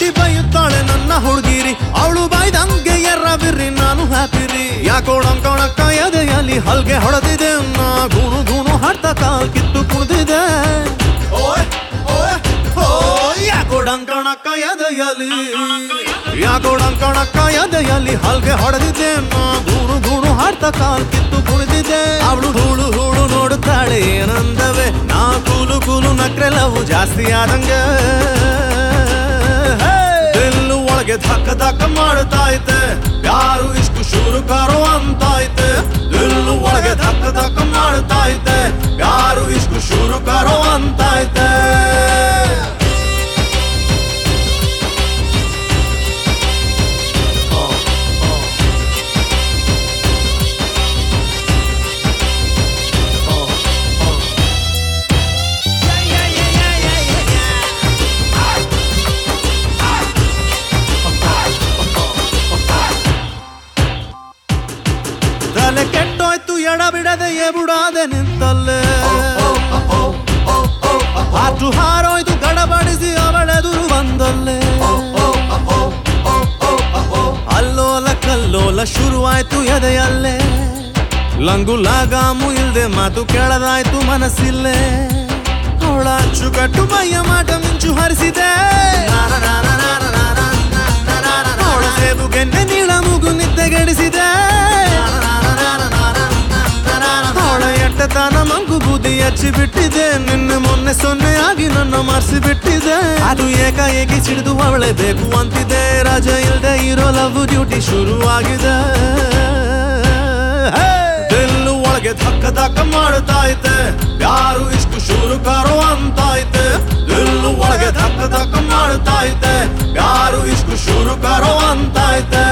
ದಿಟ್ಟಿ ಬೈಯುತ್ತಾಳೆ ನನ್ನ ಹುಡುಗಿರಿ ಅವಳು ಬಾಯ್ದಂಗೆ ಎರ್ರ ಬಿರ್ರಿ ನಾನು ಹ್ಯಾಪಿರಿ ಯಾಕೋಡಂಕಣಕ್ಕ ಎದೆಯಲ್ಲಿ ಹಲ್ಗೆ ಹೊಡೆದಿದೆ ನಾ ಗುಣು ಗುಣು ಹಾಡ್ತಾ ಕಾಲ್ ಕಿತ್ತು ಕುಡ್ದಿದೆ ಓಯ್ ಓಯ್ ಓಯ್ ಯಾಕೋಡಂಕಣಕ್ಕ ಎದೆಯಲ್ಲಿ ಯಾಕೋಡಂಕಣಕ್ಕ ಎದೆಯಲ್ಲಿ ಹಲ್ಗೆ ಹೊಡೆದಿದೆ ನಾ ಗುಣು ಗುಣು ಹಾಡ್ತಾ ಕಾಲ್ ಕಿತ್ತು ಕುಣಿದಿದೆ ಅವಳು ಹೂಳು ಹೂಳು ನೋಡುತ್ತಾಳೆ ಏನಂದವೆ ನಾ ಕೂಲು ಕೂಲು ನಕ್ರೆ ಲವ್ ಜಾಸ್ತಿ ಆದಂಗೆ ಎಲ್ಲು ಒಳಗೆ ಧಕ್ಕ ಧಕ್ಕ ಮಾಡ್ತಾ ಐತೆ ಯಾರು ಇಷ್ಟು ಶೂರುಕಾರೋ ಅಂತ ಐತೆ ಎಲ್ಲು ಒಳಗೆ ಧಕ್ಕ ಧಕ್ಕ ಮಾಡ್ತಾ ಐತೆ ಯಾರು ಇಷ್ಟು ಶೂರುಕಾರೋ ಅಂತ ಐತೆ ತಲೆ ಕೆಟ್ಟೋಯ್ತು ಎಡ ಬಿಡದೆ ಎಬುಡಾದೆ ನಿಂತಲ್ಲೇ ಆಟು ಹಾರೋಯ್ತು ಗಡಬಡಿಸಿ ಅವಳೆದುರು ಬಂದಲ್ಲೇ ಅಲ್ಲೋಲ ಕಲ್ಲೋಲ ಶುರುವಾಯ್ತು ಎದೆಯಲ್ಲೇ ಲಂಗು ಲಾಗಾಮು ಇಲ್ದೆ ಮಾತು ಕೇಳದಾಯ್ತು ಮನಸ್ಸಿಲ್ಲೇ ಅವಳ ಅಚ್ಚುಕಟ್ಟು ಮೈಯ ಮಾಟ ಮಿಂಚು ಹರಿಸಿದೆ ಅವಳ ಸೇಬು ಗೆನ್ನೆ ನೀಳ ಮುಗು ನಿದ್ದೆಗೆಡಿಸಿದೆ ಅವಳ ಎಟ್ಟತನ ಮಂಗು ಬೂದಿ ಹಚ್ಚಿ ಬಿಟ್ಟಿದೆ ನಿನ್ನೆ ಮೊನ್ನೆ ಸೊನ್ನೆ ಆಗಿ ನನ್ನ ಮರ್ಸಿ ಬಿಟ್ಟಿದೆ ಅದು ಏಕಾಏಕಿ ಸಿಡಿದು ಅವಳೆ ಬೇಕು ಅಂತಿದೆ ರಾಜ ಇಲ್ದೆ ಇರೋ ಲವ್ ಡ್ಯೂಟಿ ಶುರು ಆಗಿದೆ ದಿಲ್ಲು ಒಳಗೆ ಧಕ್ಕ ಧಕ್ಕ ಮಾಡ್ತಾ ಐತೆ ಯಾರು ಇಷ್ಟು ಶೂರುಕಾರೋ ಅಂತ ಐತೆ ದಿಲ್ಲು ಒಳಗೆ ಧಕ್ಕ ಧಕ್ಕ ಮಾಡ್ತಾ ಐತೆ ಯಾರು ಇಷ್ಟು ಶೂರುಕಾರೋ ಅಂತ ಐತೆ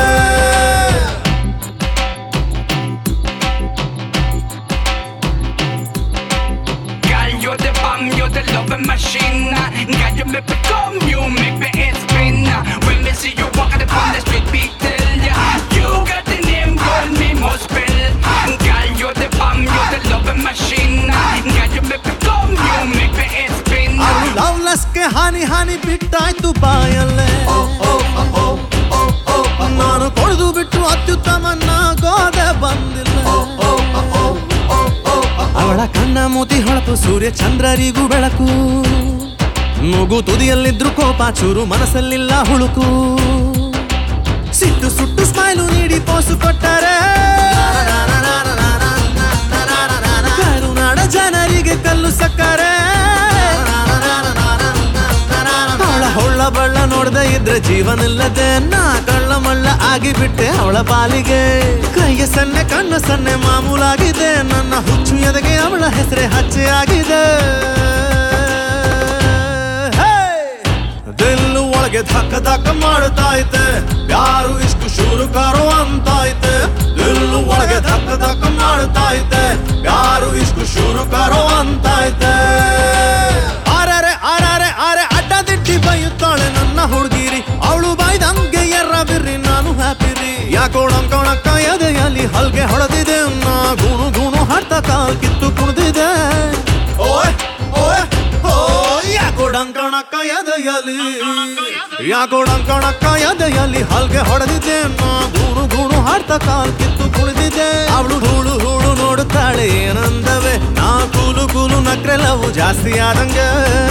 Girl, you're the bomb, you're the loving machine. Girl, you make me come, you make me head spin. When me see you walking upon the street, we tell ya you got the name, call me must spell. Girl, you're the bomb, you're the loving machine. Girl, you make me come, you make me head spin. ಅವಳು ಲವ್ಲೆಸ್ಗೆ ಹಾನಿ ಹಾನಿ ಬಿಟ್ಟಾಯ್ತು ಬಾಯಲ್ಲೇ ನಾನು ಕೊಳೆದು ಬಿಟ್ಟು ಅತ್ಯುತ್ತಮನ್ನ ಗೋದೆ ಬಂದಿಲ್ಲ ಅವಳ ಕಣ್ಣ ಮೂತಿ ಹೊಳಪು ಸೂರ್ಯ ಚಂದ್ರರಿಗೂ ಬೆಳಕು ಮೂಗು ತುದಿಯಲ್ಲಿದ್ರು ಕೋಪ ಚೂರು ಮನಸ್ಸಲ್ಲಿಲ್ಲ ಹುಳುಕು ಸಿಟ್ಟು ಸುಟ್ಟು ಸ್ಮೈಲು ನೀಡಿ ಪೋಸು ಕೊಟ್ಟರೆ ಕರುನಾಡ ಜನರಿಗೆ ಕಲ್ಲು ಸಕ್ಕರೆ ಅವಳ ಹೊಳ್ಳ ಬಳ್ಳ ನೋಡದೆ ಇದ್ರೆ ಜೀವನಿಲ್ಲದೆ ನಾ ಕಳ್ಳ ಮಳ್ಳ ಆಗಿಬಿಟ್ಟೆ ಅವಳ ಪಾಲಿಗೆ ಕೈಯ ಸನ್ನೆ ಕಣ್ಣ ಸನ್ನೆ ಮಾಮೂಲಾಗಿದೆ ನನ್ನ ಹುಚ್ಚು ಎದೆಗೆ ಅವಳ ಹೆಸರೇ ಹಚ್ಚೆ ಆಗಿದೆ ದಿಲ್ಲು ಒಳಗೆ ಧಕ್ಕ ಧಕ್ಕ ಮಾಡ್ತಾ ಐತೆ ಯಾರು ಇಷ್ಟು ಶೂರುಕಾರೋ ಅಂತ ಐತೆ ದಿಲ್ಲು ಒಳಗೆ ಧಕ್ಕ ಧಕ್ಕ ಮಾಡ್ತಾ ಐತೆ ಯಾರು ಇಷ್ಟು ಶೂರುಕಾರೋ ಅಂತ ಐತೆ ಆರರೆ ಆರರೆ ಆರೆ ಅಡ್ಡ ದಿಟ್ಟಿ ಬೈಯುತ್ತಾಳೆ ನನ್ನ ಹುಡುಗಿರಿ ಅವಳು ಬಾಯ್ದಂಗೆ ಎರ್ರ ಬಿರ್ರಿ ನಾನು ಹ್ಯಾಪಿರಿ ಯಾಕೋಡಂಕಣಕ್ಕ ಎದೆಯಲ್ಲಿ ಹಲ್ಗೆ ಹೊಡೆದಿದೆ ನಾ ಗುಣು ಗುಣು ಹಾಡ್ತಾ ಕಾಲ್ ಕಿತ್ತು ಕುಡ್ದಿದೆ ಓಯ್ ಓಯ್ ಓಯ್ ಯಾಕೋಡಂಕಣಕ್ಕ ಎದೆಯಲ್ಲಿ ಯಾಕೋಡಂಕಣಕ್ಕ ಎದೆಯಲ್ಲಿ ಹಲ್ಗೆ ಹೊಡೆದಿದೆ ನಾ ಗೂಣು ಗೂಣು ಹಾಡ್ತಾ ಕಾಲ್ ಕಿತ್ತು ಕುಣಿದಿದೆ ಅವಳು ಹೂಳು ಹೂಳು ನೋಡುತ್ತಾಳೆ ಏನಂದವೆ ನಾ ಕೂಲು ಕೂಲು ನಕ್ರೆ ಲವ್ ಜಾಸ್ತಿ ಆದಂಗೆ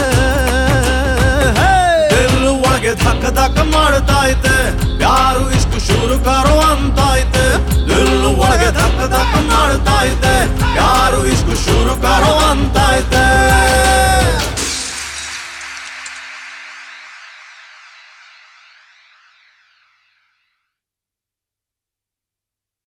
ಎಲ್ಲು ಒಳಗೆ ಧಕ್ಕ ಧಕ್ಕ ಮಾಡ್ತಾ ಐತೆ ಯಾರು ಇಷ್ಟು ಶೂರುಕಾರೋ ಅಂತ ಐತೆ ಎಲ್ಲು ಒಳಗೆ ಧಕ್ಕ ಧಕ್ಕ